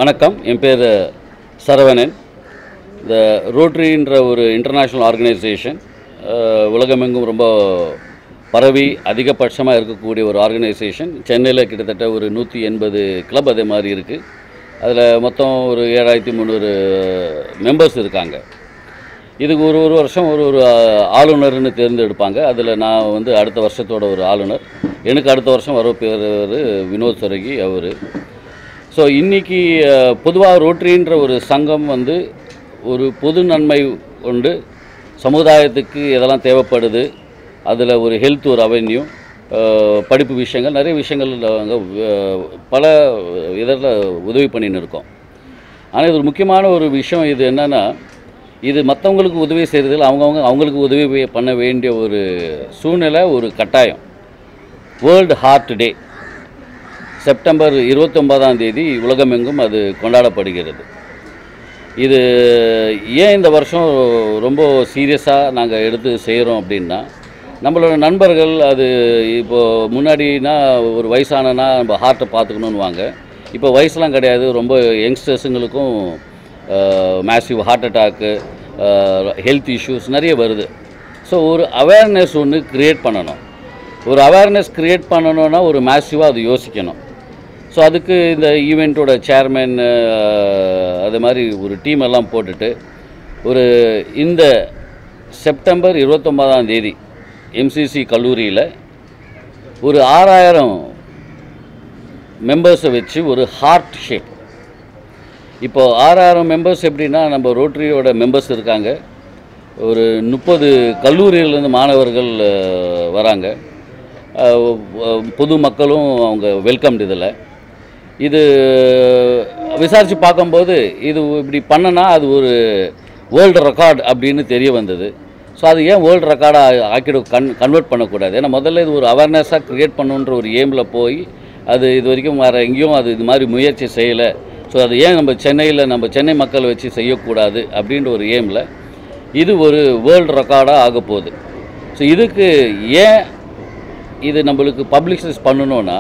வணக்கம் என் பேர் சரவணன் இந்த ரோட்ரின்ற ஒரு இன்டர்நேஷ்னல் ஆர்கனைசேஷன் உலகமெங்கும் ரொம்ப பரவி அதிகபட்சமாக இருக்கக்கூடிய ஒரு ஆர்கனைசேஷன் சென்னையில் கிட்டத்தட்ட ஒரு நூற்றி எண்பது கிளப் அதே மாதிரி இருக்குது அதில் மொத்தம் ஒரு ஏழாயிரத்தி முந்நூறு மெம்பர்ஸ் இருக்காங்க இதுக்கு ஒரு ஒரு வருஷம் ஒரு ஒரு ஆ- ஆளுநர்னு தேர்ந்தெடுப்பாங்க அதில் நான் வந்து அடுத்த வருஷத்தோட ஒரு ஆளுநர் எனக்கு அடுத்த வருஷம் வர பேர் வினோத் சரகி அவர் ஸோ இன்றைக்கி பொதுவாக ரோட்டரின்ற ஒரு சங்கம் வந்து ஒரு பொது நன்மை கொண்டு சமுதாயத்துக்கு எதெல்லாம் தேவைப்படுது அதில் ஒரு ஹெல்த் ஒரு அவென்யூ படிப்பு விஷயங்கள் நிறைய விஷயங்கள் நாங்க, அஹ், பல இதில் உதவி பண்ணின்னு இருக்கோம் ஆனால் இது ஒரு முக்கியமான ஒரு விஷயம் இது என்னென்னா இது மற்றவங்களுக்கு உதவி செய்கிறதில் அவங்கவுங்க அவங்களுக்கு உதவி வே- பண்ண வேண்டிய ஒரு சூழ்நிலை ஒரு கட்டாயம் வேர்ல்டு ஹார்ட் டே செப்டம்பர் இருபத்தொன்பதாம் தேதி உலகமெங்கும் அது கொண்டாடப்படுகிறது இது ஏன் இந்த வருஷம் ரொம்ப சீரியஸாக நாங்கள் எடுத்து செய்கிறோம் அப்படின்னா நம்மளோட நண்பர்கள் அது இப்போது முன்னாடினா ஒரு வயசானனா நம்ம ஹார்ட்டை பார்த்துக்கணுன்னு வாங்க இப்போ வயசுலாம் கிடையாது ரொம்ப யங்ஸ்டர்ஸுங்களுக்கும் massive heart attack health issues நிறைய வருது ஸோ ஒரு அவேர்னஸ் ஒன்று க்ரியேட் பண்ணணும் ஒரு அவேர்னஸ் க்ரியேட் பண்ணணும்னா ஒரு மேசிவாக அது யோசிக்கணும் ஸோ அதுக்கு இந்த ஈவெண்ட்டோட சேர்மேன் அது மாதிரி ஒரு டீம் எல்லாம் போட்டுட்டு ஒரு இந்த செப்டம்பர் இருபத்தொம்பதாம் தேதி எம்சிசி கல்லூரியில் ஒரு ஆறாயிரம் மெம்பர்ஸை வச்சு ஒரு ஹார்ட் ஷேப் இப்போ ஆறாயிரம் மெம்பர்ஸ் எப்படின்னா நம்ம ரோட்டரியோட மெம்பர்ஸ் இருக்காங்க ஒரு முப்பது கல்லூரியிலேருந்து மாணவர்கள் அஹ், வராங்க அஹ், அஹ், பொது மக்களும் அவங்க வெல்கம் இதில் இது விசாரித்து பார்க்கும்போது இது இப்படி பண்ணனா அது ஒரு வேர்ல்டு ரெக்கார்ட் அப்படின்னு தெரிய வந்தது ஸோ அது ஏன் வேர்ல்டு ரெக்கார்டாக ஆக்கிட கன் கன்வெர்ட் பண்ணக்கூடாது ஏன்னா முதல்ல இது ஒரு அவேர்னஸாக க்ரியேட் பண்ணுன்ற ஒரு ஏமில் போய் அது இது வரைக்கும் வேறு எங்கேயும் அது இது மாதிரி முயற்சி செய்யலை ஸோ அது ஏன் நம்ம சென்னையில் நம்ம சென்னை மக்கள் வச்சு செய்யக்கூடாது அப்படின்ற ஒரு ஏமில் இது ஒரு வேர்ல்டு ரெக்கார்டாக ஆக போகுது ஸோ இதுக்கு ஏன் இது நம்மளுக்கு பப்ளிஷைஸ் பண்ணணும்னா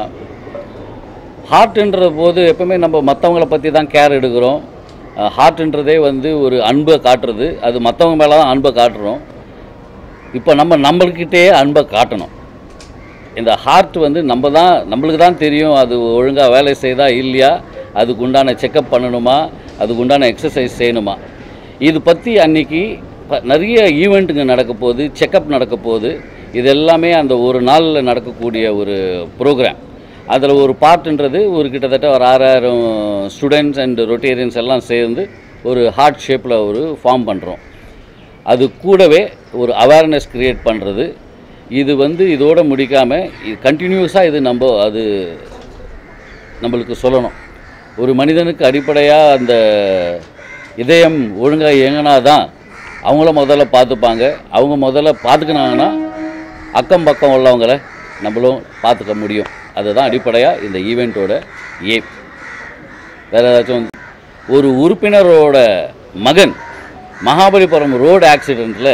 ஹார்ட்ன்ற போது எப்பவுமே நம்ம மற்றவங்கள பற்றி தான் கேர் எடுக்கிறோம் ஹார்ட்ன்றதே வந்து ஒரு அன்பை காட்டுறது அது மற்றவங்க மேலே தான் அன்பை காட்டுறோம் இப்போ நம்ம நம்மள்கிட்டே அன்பை காட்டணும் இந்த ஹார்ட் வந்து நம்ம தான் நம்மளுக்கு தான் தெரியும் அது ஒழுங்காக வேலை செய்தா இல்லையா அதுக்கு உண்டான செக்கப் பண்ணணுமா அதுக்கு உண்டான எக்ஸசைஸ் செய்யணுமா இது பற்றி அன்னைக்கு ப- நிறைய ஈவெண்ட்டுங்க நடக்க போகுது செக்கப் நடக்க போகுது இது எல்லாமே அந்த ஒரு நாளில் நடக்கக்கூடிய ஒரு ப்ரோக்ராம் அதில் ஒரு பார்ட்டுன்றது ஒரு கிட்டத்தட்ட ஒரு ஆறாயிரம் ஸ்டூடெண்ட்ஸ் அண்ட் ரொட்டேரியன்ஸ் எல்லாம் சேர்ந்து ஒரு ஹார்ட் ஷேப்பில் ஒரு ஃபார்ம் பண்ணுறோம் அது கூடவே ஒரு அவேர்னஸ் க்ரியேட் பண்ணுறது இது வந்து இதோட முடிக்காமல் இது கண்டினியூஸாக இது நம்ம அது நம்மளுக்கு சொல்லணும் ஒரு மனிதனுக்கு அடிப்படையாக அந்த இதயம் ஒழுங்காக இயங்கினா தான் அவங்கள முதல்ல பார்த்துப்பாங்க அவங்க முதல்ல பார்த்துக்கினாங்கன்னா அக்கம் பக்கம் உள்ளவங்கள நம்மளும் பார்த்துக்க முடியும் அதுதான் அடிப்படையாக இந்த ஈவெண்ட்டோட ஏம் வேறு ஏதாச்சும் ஒரு உறுப்பினரோட மகன் மகாபலிபுரம் ரோடு ஆக்சிடெண்ட்டில்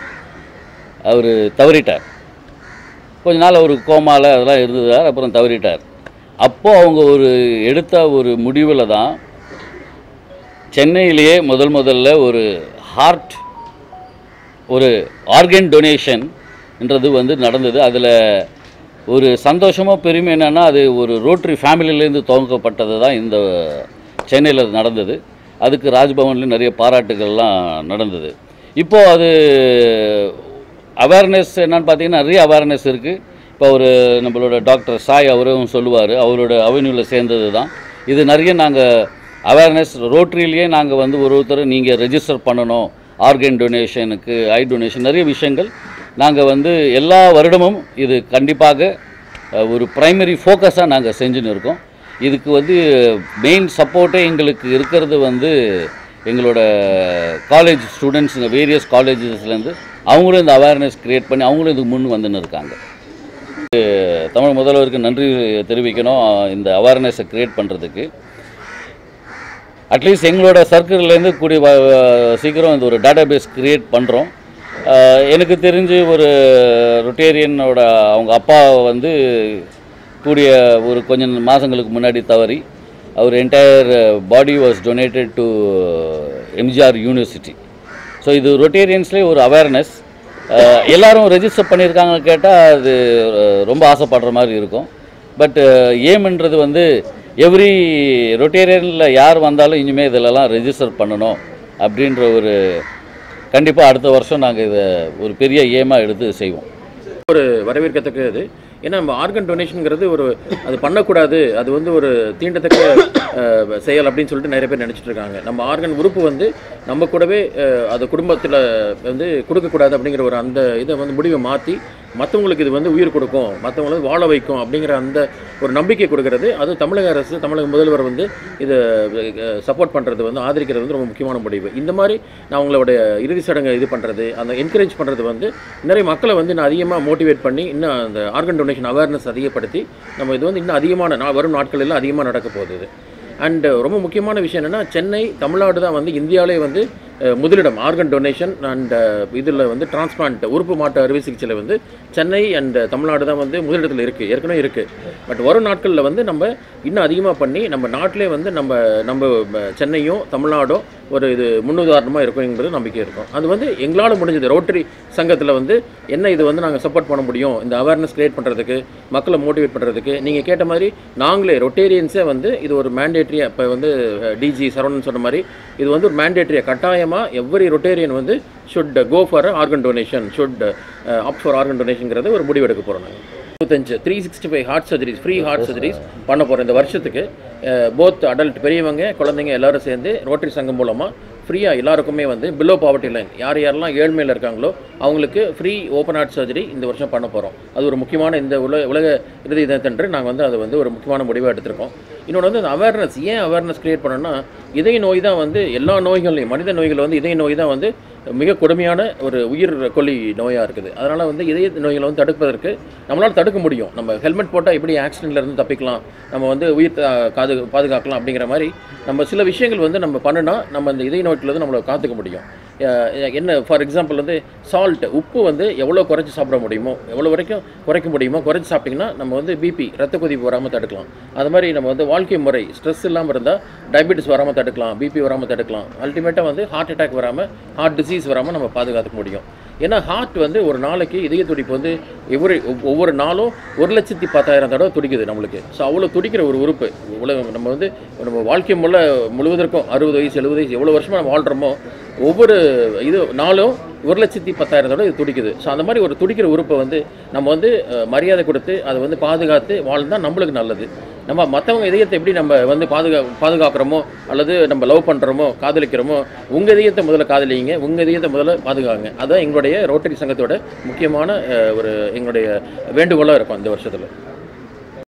அவர் தவறிட்டார் கொஞ்ச நாள் அவர் கோமால அதெல்லாம் இருந்ததார் அப்புறம் தவறிட்டார் அப்போது அவங்க ஒரு எடுத்த ஒரு முடிவில் தான் சென்னையிலேயே முதல் முதல்ல ஒரு ஹார்ட் ஒரு ஆர்கன் டொனேஷன்ன்றது வந்து நடந்தது அதில் ஒரு சந்தோஷமாக பெருமை என்னென்னா அது ஒரு ரோட்டரி ஃபேமிலியிலேருந்து துவங்கப்பட்டது தான் இந்த சென்னையில் நடந்தது அதுக்கு ராஜ்பவன்லேயும் நிறைய பாராட்டுகள்லாம் நடந்தது இப்போது அது அவேர்னஸ் என்னன்னு பார்த்தீங்கன்னா நிறைய அவேர்னஸ் இருக்குது இப்போ ஒரு நம்மளோட டாக்டர் சாய் அவரும் சொல்லுவார் அவரோட அவென்யூவில் சேர்ந்தது தான் இது நிறைய நாங்கள் அவேர்னஸ் ரோட்டரியிலேயே நாங்கள் வந்து ஒரு ஒருத்தர் நீங்கள் ரெஜிஸ்டர் பண்ணணும் ஆர்கன் டொனேஷனுக்கு ஐ டொனேஷன் நிறைய விஷயங்கள் நாங்கள் வந்து எல்லா வருடமும் இது கண்டிப்பாக அஹ், ஒரு ப்ரைமரி ஃபோக்கஸாக நாங்கள் செஞ்சுன்னு இருக்கோம் இதுக்கு வந்து மெயின் சப்போர்ட்டே எங்களுக்கு இருக்கிறது வந்து எங்களோட காலேஜ் ஸ்டூடெண்ட்ஸுங்க வேரியஸ் காலேஜஸ்லேருந்து அவங்களும் இந்த அவேர்னஸ் க்ரியேட் பண்ணி அவங்களும் இதுக்கு முன் வந்துன்னு இருக்காங்க தமிழ் முதல்வருக்கு நன்றி தெரிவிக்கணும் இந்த அவேர்னஸை க்ரியேட் பண்ணுறதுக்கு அட்லீஸ்ட் எங்களோட சர்க்கிள்லேருந்து கூடிய வ- சீக்கிரம் இந்த ஒரு டேட்டா பேஸ் க்ரியேட் பண்ணுறோம் எனக்கு தெரிஞ்சு ஒரு ரொட்டேரியனோட அவங்க அப்பா வந்து கூடிய ஒரு கொஞ்சம் மாதங்களுக்கு முன்னாடி தவறி அவர் entire body was donated to MGR university so இது ரொட்டேரியன்ஸ்லேயே ஒரு அவேர்னஸ் எல்லாரும் ரெஜிஸ்டர் பண்ணியிருக்காங்க கேட்டால் அது அஹ், ரொம்ப ஆசைப்படுற மாதிரி இருக்கும் பட் ஏம்ன்றது வந்து எவ்ரி ரொட்டேரியனில் யார் வந்தாலும் இனிமேல் இதிலலாம் ரெஜிஸ்டர் பண்ணணும் அப்படின்ற ஒரு கண்டிப்பாக அடுத்த வருஷம் நாங்கள் இதை ஒரு பெரிய ஏமாக எடுத்து செய்வோம் வரவேற்கத்தக்கது ஏன்னா நம்ம ஆர்கன் டொனேஷனுங்கிறது ஒரு அது பண்ணக்கூடாது அது வந்து ஒரு தீண்டத்தக்க அஹ், செயல் அப்படின்னு சொல்லிட்டு நிறைய பேர் நினச்சிட்டு இருக்காங்க நம்ம ஆர்கன் உறுப்பு வந்து நம்ம கூடவே அஹ், அது குடும்பத்தில் வந்து கொடுக்கக்கூடாது அப்படிங்கிற ஒரு அந்த இதை வந்து முடிவை மாற்றி மற்றவங்களுக்கு இது வந்து உயிர் கொடுக்கும் மற்றவங்களை வந்து வாழ வைக்கும் அப்படிங்கிற அந்த ஒரு நம்பிக்கை கொடுக்கறது அது தமிழக அரசு தமிழக முதல்வர் வந்து இதை சப்போர்ட் பண்ணுறது வந்து ஆதரிக்கிறது வந்து ரொம்ப முக்கியமான முடிவு இந்த மாதிரி நான் அவங்களுடைய இறுதி சடங்கை இது பண்ணுறது அந்த என்கரேஜ் பண்ணுறது வந்து நிறைய மக்களை வந்து இன்னும் அதிகமாக மோட்டிவேட் பண்ணி இன்னும் அந்த ஆர்கன் டொனேஷன் அவேர்னஸ் அதிகப்படுத்தி நம்ம இது வந்து இன்னும் அதிகமான நா வரும் நாட்களில் அதிகமாக நடக்க போகுது இது அண்ட் ரொம்ப முக்கியமான விஷயம் என்னென்னா சென்னை தமிழ்நாடு தான் வந்து இந்தியாவிலே வந்து அஹ், முதலிடம் ஆர்கன் டொனேஷன் அண்ட் இதில் வந்து டிரான்ஸ்பிளான்ட் உறுப்பு மாற்று அறுவை சிகிச்சையில் வந்து சென்னை அண்ட் தமிழ்நாடு தான் வந்து முதலிடத்தில் இருக்குது ஏற்கனவே இருக்குது பட் வரும் நாட்களில் வந்து நம்ம இன்னும் அதிகமாக பண்ணி நம்ம நாட்டிலே வந்து நம்ம நம்ம அஹ், சென்னையும் தமிழ்நாடும் ஒரு இது முன்னுதாரணமாக இருக்குங்கிறது நம்பிக்கை இருக்கும் அது வந்து எங்களால் முடிஞ்சது ரோட்டரி சங்கத்தில் வந்து என்ன இது வந்து நாங்கள் சப்போர்ட் பண்ண முடியும் இந்த அவேர்னஸ் கிரியேட் பண்ணுறதுக்கு மக்களை மோட்டிவேட் பண்ணுறதுக்கு நீங்கள் கேட்ட மாதிரி நாங்களே ரொட்டேரியன்ஸே வந்து இது ஒரு மேண்டேட்ரியாக இப்போ வந்து டிஜி சரவணன் சொன்ன மாதிரி இது வந்து ஒரு மேண்டேட்ரியாக கட்டாயமாக எவ்வரி ரொட்டேரியன் வந்து should go for organ donation should up for organ டொனேஷன்ங்கிறத ஒரு முடிவு எடுக்க போகிறோம் நாங்கள் இருபத்தஞ்சு three sixty five heart surgeries free heart surgeries பண்ண போகிறோம் இந்த வருஷத்துக்கு போத் அடல்ட் பெரியவங்க குழந்தைங்க எல்லாரும் சேர்ந்து ரோட்டரி சங்கம் மூலமாக ஃப்ரீயாக எல்லாருக்குமே வந்து பிலோ பாவர்ட்டி லைன் யார் யாரெல்லாம் ஏழ்மையில் இருக்காங்களோ அவங்களுக்கு ஃப்ரீ ஓப்பன் ஹார்ட் சர்ஜரி இந்த வருஷம் பண்ண போகிறோம் அது ஒரு முக்கியமான இந்த உலக உலக இறுதி தினத்தன்று நாங்கள் வந்து அது வந்து ஒரு முக்கியமான முடிவாக எடுத்திருக்கோம் இன்னொன்று வந்து அவேர்னஸ் ஏன் அவேர்னஸ் கிரியேட் பண்ணோம்னா இதய நோய் தான் வந்து எல்லா நோய்கள்லையும் மனித நோய்கள் வந்து இதய நோய் தான் வந்து மிக கொடுமையான ஒரு உயிர் கொல்லி நோயாக இருக்குது அதனால் வந்து இதய நோய்களை வந்து தடுப்பதற்கு நம்மளால் தடுக்க முடியும் நம்ம ஹெல்மெட் போட்டால் எப்படி ஆக்சிடென்ட்ல இருந்து தப்பிக்கலாம் நம்ம வந்து உயிர் தா- காது பாதுகாக்கலாம் அப்படிங்கிற மாதிரி நம்ம சில விஷயங்கள் வந்து நம்ம பண்ணுனா நம்ம இந்த இதய நோய்க்கிலேருந்து நம்மளை காத்துக்க முடியும் அஹ் என்ன ஃபார் எக்ஸாம்பிள் வந்து சால்ட் உப்பு வந்து எவ்வளோ குறைச்சி சாப்பிட முடியுமோ எவ்வளோ வரைக்கும் குறைக்க முடியுமோ குறைச்சி சாப்பிட்டிங்கன்னா நம்ம வந்து பிபி ரத்த கொதிப்பு வராமல் தடுக்கலாம் அது மாதிரி நம்ம வந்து வாழ்க்கை முறை ஸ்ட்ரெஸ் இல்லாமல் இருந்தால் டயபெட்டிஸ் வராமல் தடுக்கலாம் பிபி வராமல் தடுக்கலாம் அல்டிமேட்டாக வந்து ஹார்ட் அட்டாக் வராமல் ஹார்ட் டிசீஸ் வராமல் நம்ம பாதுகாத்துக்க முடியும் ஏன்னா ஹார்ட் வந்து ஒரு நாளைக்கு இதய துடிப்பு வந்து ஒவ்வொரு ஒவ்வொரு நாளும் ஒரு லட்சத்தி பத்தாயிரம் தடவை துடிக்குது நம்மளுக்கு ஸோ அவ்வளோ துடிக்கிற ஒரு உறுப்பு உலகம் நம்ம வந்து நம்ம வாழ்க்கை முள்ள முழுவதற்கும் அறுபது வயசு எழுபது வயசு எவ்வளோ வருஷமாக நம்ம வாழ்கிறோமோ ஒவ்வொரு இது நாளும் ஒரு லட்சத்தி பத்தாயிரம் தடவை இது துடிக்குது ஸோ அந்த மாதிரி ஒரு துடிக்கிற உறுப்பை வந்து நம்ம வந்து அஹ், மரியாதை கொடுத்து அதை வந்து பாதுகாத்து வாழ்ந்தால் நம்மளுக்கு நல்லது நம்ம மற்றவங்க இதயத்தை எப்படி நம்ம வந்து பாதுகா பாதுகாக்கிறோமோ அல்லது நம்ம லவ் பண்ணுறோமோ காதலிக்கிறோமோ உங்கள் இதயத்தை முதல்ல காதலிங்க உங்கள் இதயத்தை முதல்ல பாதுகாங்க அதுதான் எங்களுடைய ரோட்டரி சங்கத்தோட முக்கியமான அஹ், ஒரு எங்களுடைய வேண்டுகோளாக இருக்கும் இந்த வருஷத்தில்